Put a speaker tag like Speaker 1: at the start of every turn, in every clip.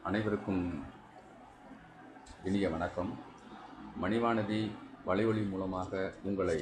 Speaker 1: அனைவருக்கும் இனிய வணக்கம் மணிவானதி வலையொலி மூலமாக உங்களை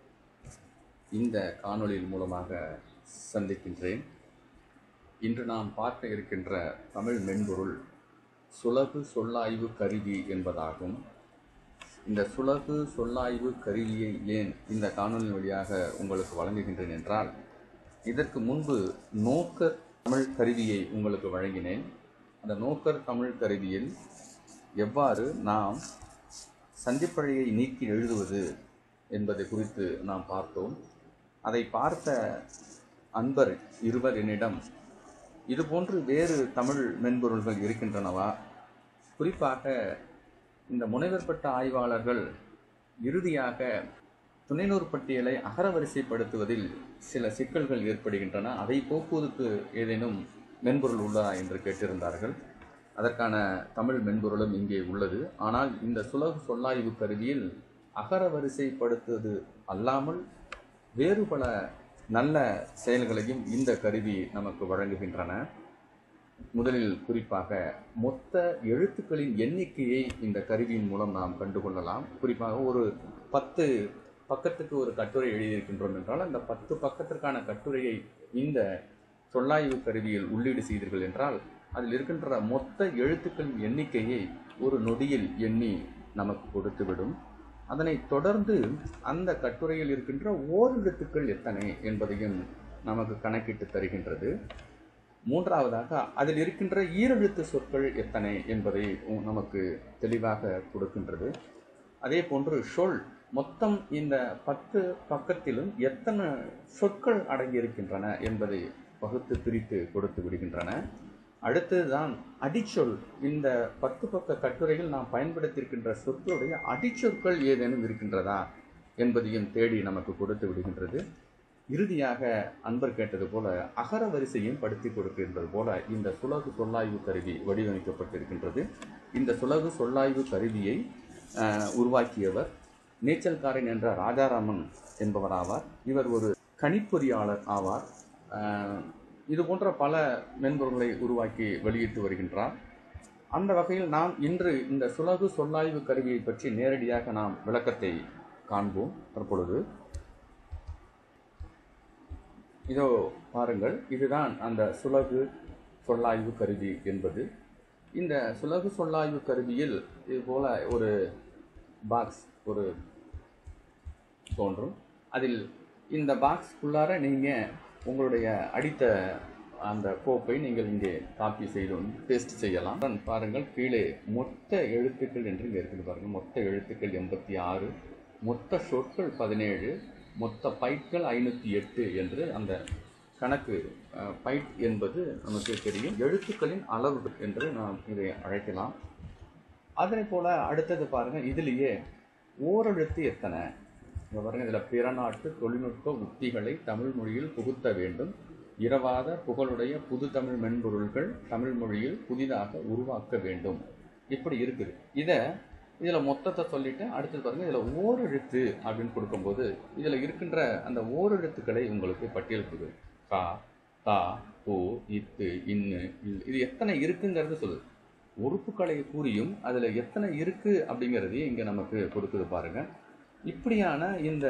Speaker 1: இந்த காணொளியின் மூலமாக சந்திக்கின்றேன் இன்று நாம் பார்க்க இருக்கின்ற தமிழ் மென்பொருள் சுலகு சொல்லாய்வு கருவி என்பதாகும் இந்த சுலகு சொல்லாய்வு கருவியை ஏன் இந்த காணொலி வழியாக உங்களுக்கு வழங்குகின்றேன் என்றால் இதற்கு முன்பு நோக்கர் தமிழ் கருவியை உங்களுக்கு வழங்கினேன் அந்த நோக்கர் தமிழ் கருவியில் எவ்வாறு நாம் சந்திப்பழையை நீக்கி எழுதுவது என்பதை குறித்து நாம் பார்த்தோம் அதை பார்த்த அன்பர் இருவர் என்னிடம் இதுபோன்று வேறு தமிழ் மென்பொருள்கள் இருக்கின்றனவா குறிப்பாக இந்த முனைவர்பட்ட ஆய்வாளர்கள் இறுதியாக துணைநூறு பட்டியலை அகரவரிசைப்படுத்துவதில் சில சிக்கல்கள் ஏற்படுகின்றன அதை போக்குவதற்கு ஏதேனும் மென்பொருள் உள்ளதா என்று கேட்டிருந்தார்கள் அதற்கான தமிழ் மென்பொருளும் இங்கே உள்ளது ஆனால் இந்த சுலகு சொல்லாய்வு கருவியில் அகரவரிசைப்படுத்துவது அல்லாமல் வேறு பல நல்ல செயல்களையும் இந்த கருவி நமக்கு வழங்குகின்றன முதலில் குறிப்பாக மொத்த எழுத்துக்களின் எண்ணிக்கையை இந்த கருவியின் மூலம் நாம் கண்டுகொள்ளலாம் குறிப்பாக ஒரு பத்து பக்கத்துக்கு ஒரு கட்டுரை எழுதியிருக்கின்றோம் என்றால் அந்த பத்து பக்கத்திற்கான கட்டுரையை இந்த சொல்லாய்வு கருவியில் உள்ளீடு செய்தீர்கள் என்றால் அதில் இருக்கின்ற மொத்த எழுத்துக்களின் எண்ணிக்கையை ஒரு நொடியில் எண்ணி நமக்கு கொடுத்துவிடும் அதனை தொடர்ந்து அந்த கட்டுரையில் இருக்கின்ற ஓரெழுத்துக்கள் எத்தனை என்பதையும் நமக்கு கணக்கிட்டு தருகின்றது மூன்றாவதாக அதில் இருக்கின்ற ஈரெழுத்து சொற்கள் எத்தனை என்பதை நமக்கு தெளிவாக கொடுக்கின்றது அதே போன்று சொல் மொத்தம் இந்த பத்து பக்கத்திலும் எத்தனை சொற்கள் அடங்கியிருக்கின்றன என்பதை வகுத்து பிரித்து கொடுத்து விடுகின்றன அடுத்ததுதான் அடிச்சொல் இந்த பத்து பக்க கட்டுரையில் நாம் பயன்படுத்தியிருக்கின்ற சொற்களுடைய அடிச்சொற்கள் ஏதேனும் இருக்கின்றதா என்பதையும் தேடி நமக்கு கொடுத்து விடுகின்றது இறுதியாக அன்பர் கேட்டது போல அகர வரிசையும் படுத்தி கொடுக்கின்றது போல இந்த சுலகு சொல்லாய்வு கருவி வடிவமைக்கப்பட்டிருக்கின்றது இந்த சுலகு சொல்லாய்வு கருவியை உருவாக்கியவர் நீச்சல்காரன் என்ற ராஜாராமன் என்பவர் ஆவார் இவர் ஒரு கணிப்பொறியாளர் ஆவார் இது போன்ற பல மென்பொருள்களை உருவாக்கி வெளியிட்டு வருகின்றார் அந்த வகையில் நாம் இன்று இந்த சுலகு சொல்லாய்வு கருவியை பற்றி நேரடியாக நாம் விளக்கத்தை காண்போம் தற்பொழுது இதோ பாருங்கள் இதுதான் அந்த சுலகு சொல்லாய்வு கருவி என்பது இந்த சுலகு சொல்லாய்வு கருவியில் இது போல ஒரு பாக்ஸ் ஒரு தோன்றும் அதில் இந்த பாக்ஸ்க்குள்ளார நீங்கள் உங்களுடைய அடித்த அந்த கோப்பை நீங்கள் இங்கே காப்பி செய்து பேஸ்ட் செய்யலாம் பாருங்கள் கீழே மொத்த எழுத்துக்கள் என்று இங்கே இருக்குது பாருங்கள் மொத்த எழுத்துக்கள் எண்பத்தி ஆறு மொத்த சொற்கள் பதினேழு மொத்த பைட்கள் ஐநூற்றி எட்டு என்று அந்த கணக்கு பைட் என்பது நமக்கு தெரியும் எழுத்துக்களின் அளவு என்று நாம் இதை அழைக்கலாம் அதே போல் அடுத்தது பாருங்கள் இதிலேயே ஓரெழுத்து எத்தனை இங்கே பாருங்கள் இதில் பிற நாட்டு தொழில்நுட்ப உத்திகளை தமிழ் மொழியில் புகுத்த வேண்டும் இரவாத புகழுடைய புது தமிழ் மென்பொருள்கள் தமிழ் மொழியில் புதிதாக உருவாக்க வேண்டும் இப்படி இருக்குது இதை இதில் மொத்தத்தை சொல்லிட்டு அடுத்தது பாருங்கள் இதில் ஓரெழுத்து அப்படின்னு கொடுக்கும்போது இதில் இருக்கின்ற அந்த ஓரெழுத்துக்களை உங்களுக்கு பட்டியல் கா தா பூ இத்து இன்னு இது எத்தனை இருக்குங்கிறது சொல்லுது உறுப்புகளை கூறியும் அதில் எத்தனை இருக்குது அப்படிங்கிறதையும் இங்கே நமக்கு கொடுக்குது பாருங்கள் இப்படியான இந்த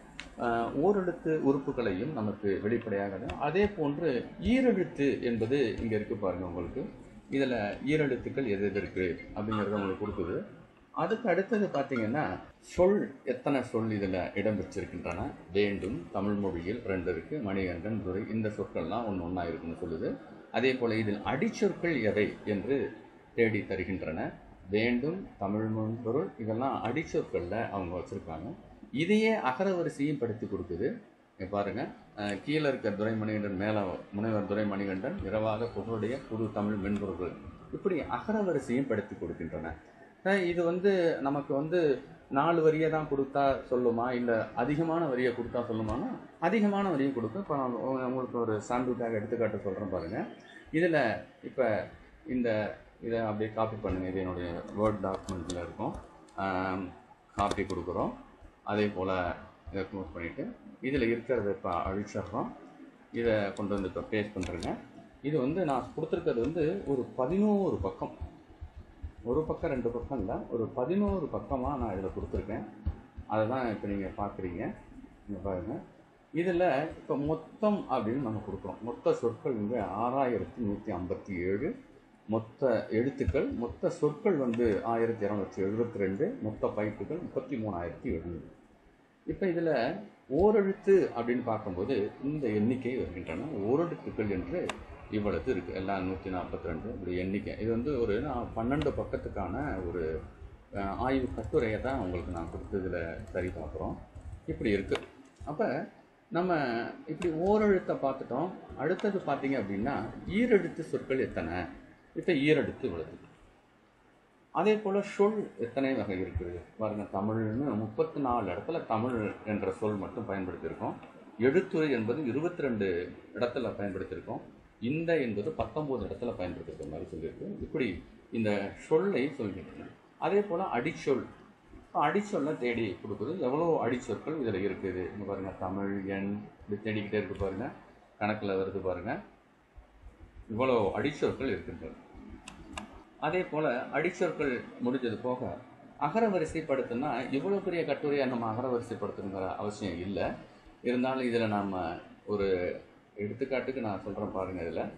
Speaker 1: ஓரெழுத்து உறுப்புகளையும் நமக்கு வெளிப்படையாக அதே போன்று ஈரெழுத்து என்பது இங்கே இருக்குது பாருங்கள் உங்களுக்கு இதில் ஈரெழுத்துக்கள் எது எது இருக்குது அப்படிங்கிறத உங்களுக்கு கொடுக்குது அதுக்கு அடுத்தது பார்த்தீங்கன்னா சொல் எத்தனை சொல் இதில் இடம் பெற்றிருக்கின்றன வேண்டும் தமிழ் மொழியில் ரெண்டு இருக்குது மணிகண்டன் துறை இந்த சொற்கள்லாம் ஒன்று ஒன்றா இருக்குன்னு சொல்லுது அதே போல் இதில் அடிச்சொற்கள் எவை என்று தேடி தருகின்றன வேண்டும் தமிழ் பொருள் இதெல்லாம் அடிச்சொற்களில் அவங்க வச்சுருக்காங்க இதையே அகரவரிசையும் படுத்தி கொடுக்குது பாருங்கள் கீழே இருக்க துரைமணிகண்டன் மேலே முனைவர் துரைமணிகண்டன் இரவாக புகழுடைய புது தமிழ் மென்பொருள்கள் இப்படி அகரவரிசையும் படுத்தி கொடுக்கின்றன இது வந்து நமக்கு வந்து நாலு வரியை தான் கொடுத்தா சொல்லுமா இல்லை அதிகமான வரியை கொடுத்தா சொல்லுமானா அதிகமான வரியை கொடுக்கும் இப்போ நான் உங்களுக்கு ஒரு சாம்பிளுக்காக எடுத்துக்காட்டு சொல்கிறேன் பாருங்கள் இதில் இப்போ இந்த இதை அப்படியே காப்பி பண்ணுங்கள் இது என்னுடைய வேர்ட் டாக்குமெண்ட்டில் இருக்கும் காப்பி கொடுக்குறோம் அதே போல் இதை க்ளோஸ் பண்ணிவிட்டு இதில் இருக்கிறத இப்போ அழிச்சிடுறோம் இதை கொண்டு வந்து இப்போ பேஸ்ட் பண்ணுறேங்க இது வந்து நான் கொடுத்துருக்கிறது வந்து ஒரு பதினோரு பக்கம் ஒரு பக்கம் ரெண்டு பக்கம் இல்லை ஒரு பதினோரு பக்கமாக நான் இதில் கொடுத்துருக்கேன் அதை தான் இப்போ நீங்கள் பார்க்குறீங்க இங்கே பாருங்கள் இதில் இப்போ மொத்தம் அப்படின்னு நம்ம கொடுக்குறோம் மொத்த சொற்கள் இங்கே ஆறாயிரத்தி நூற்றி ஐம்பத்தி ஏழு மொத்த எழுத்துக்கள் மொத்த சொற்கள் வந்து ஆயிரத்தி இரநூத்தி எழுபத்தி ரெண்டு மொத்த பைப்புகள் முப்பத்தி மூணாயிரத்தி எழுநூறு இப்போ இதில் ஓரெழுத்து அப்படின்னு பார்க்கும்போது இந்த எண்ணிக்கை வருகின்றன ஓரெழுத்துக்கள் என்று இவ்வளவு இருக்குது எல்லாம் நூற்றி நாற்பத்தி ரெண்டு இப்படி எண்ணிக்கை இது வந்து ஒரு நான் பன்னெண்டு பக்கத்துக்கான ஒரு அஹ், ஆய்வு கட்டுரையை தான் உங்களுக்கு நான் கொடுத்ததில் சரி பார்க்குறோம் இப்படி இருக்குது அப்போ நம்ம இப்படி ஓரெழுத்தை பார்த்துட்டோம் அடுத்தது பார்த்தீங்க அப்படின்னா ஈரெழுத்து சொற்கள் எத்தனை இப்போ ஈரெழுத்து இவ்வளவு அதே போல் சொல் எத்தனை வகை இருக்குது பாருங்க தமிழ்னு முப்பத்தி நாலு இடத்துல தமிழ் என்ற சொல் மட்டும் பயன்படுத்தியிருக்கோம் எழுத்துரை என்பது இருபத்தி ரெண்டு இடத்துல பயன்படுத்தியிருக்கோம் இந்த என்பது பத்தொம்போது இடத்துல பயன்படுத்தியிருக்க மாதிரி சொல்லியிருக்கு இப்படி இந்த சொல்லை சொல்கின்றன அதே போல் அடிச்சொல் இப்போ அடிச்சொல்லை தேடி கொடுக்குது எவ்வளோ அடிச்சொற்கள் இதில் இருக்குது இங்கே பாருங்கள் தமிழ் எண் இப்படி தேடிக்கிட்டே இருக்கு பாருங்கள் கணக்கில் வருது பாருங்கள் இவ்வளோ அடிச்சொற்கள் இருக்கின்றன அதே போல் அடிச்சொற்கள் முடிஞ்சது போக அகரவரிசைப்படுத்தினா இவ்வளோ பெரிய கட்டுரையை நம்ம அகரவரிசைப்படுத்தணுங்கிற அவசியம் இல்லை இருந்தாலும் இதில் நாம் ஒரு எடுத்துக்காட்டுக்கு நான் சொல்கிறேன் பாருங்கள் இதில்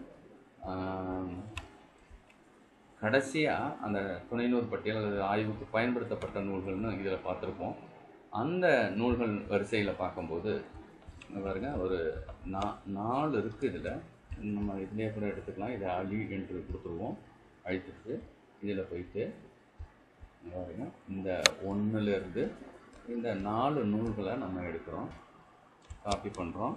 Speaker 1: கடைசியாக அந்த துணைநூல் பட்டியல் அல்லது ஆய்வுக்கு பயன்படுத்தப்பட்ட நூல்கள்னு இதில் பார்த்துருப்போம் அந்த நூல்கள் வரிசையில் பார்க்கும்போது இங்க பாருங்க ஒரு நா நாலு இருக்குது இதில் நம்ம இதிலே கூட எடுத்துக்கலாம் இதை அழி என்று கொடுத்துருவோம் அழித்துட்டு இதில் போயிட்டு இங்க பாருங்க இந்த ஒன்றுலேருந்து இந்த நாலு நூல்களை நம்ம எடுக்கிறோம் காப்பி பண்ணுறோம்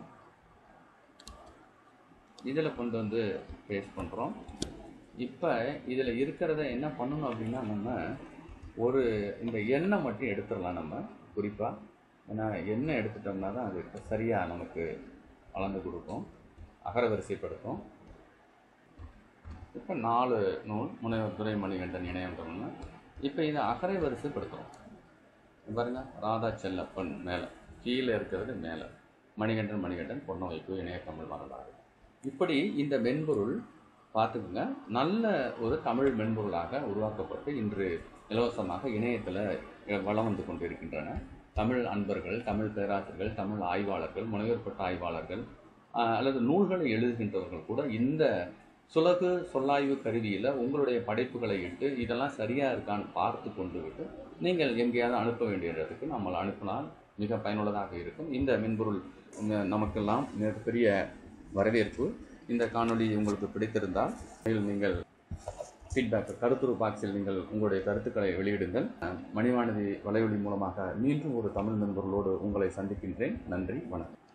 Speaker 1: இதில் கொண்டு வந்து பேஸ்ட் பண்ணுறோம் இப்போ இதில் இருக்கிறத என்ன பண்ணணும் அப்படின்னா நம்ம ஒரு இந்த எண்ணெய் மட்டும் எடுத்துடலாம் நம்ம குறிப்பாக ஏன்னா எண்ணெய் எடுத்துட்டோம்னா தான் அது சரியாக நமக்கு அளந்து கொடுக்கும் அகரவரிசைப்படுத்தும் இப்போ நாலு நூல் முனைவர் துரை மணிகண்டன் இணையன்றோம்னா இப்போ இதை அகரை வரிசைப்படுத்துகிறோம் பாருங்க ராதா செல்லப்பன் மேலே கீழே இருக்கிறது மேலே மணிகண்டன் மணிகண்டன் பொண்ணு வைப்பு இணைய தமிழ் வரலாறு இப்படி இந்த மென்பொருள் பார்த்துக்குங்க நல்ல ஒரு தமிழ் மென்பொருளாக உருவாக்கப்பட்டு இன்று இலவசமாக இணையத்தில் வளம் வந்து கொண்டிருக்கின்றன தமிழ் அன்பர்கள் தமிழ் பேராசிரியர்கள் தமிழ் ஆய்வாளர்கள் முனைவர்பட்ட ஆய்வாளர்கள் ஆஹ், அல்லது நூல்களை எழுதுகின்றவர்கள் கூட இந்த சுலகு சொல்லாய்வு கருவியில் உங்களுடைய படைப்புகளை இட்டு இதெல்லாம் சரியாக இருக்கான்னு பார்த்து கொண்டு விட்டு நீங்கள் எங்கேயாவது அனுப்ப வேண்டிய இடத்துக்கு நம்ம அனுப்பினால் மிக பயனுள்ளதாக இருக்கும் இந்த மென்பொருள் உங்க- நமக்கெல்லாம் மிகப்பெரிய வரவேற்பு இந்த காணொளி உங்களுக்கு பிடித்திருந்தால் மேலும் நீங்கள் ஃபீட்பேக் கருத்துரு பாக்ஸில் நீங்கள் உங்களுடைய கருத்துக்களை வெளியிடுங்கள் மணிவானதி வலையொலி மூலமாக மீண்டும் ஒரு தமிழ் மென்பொருளோடு உங்களை சந்திக்கின்றேன் நன்றி வணக்கம்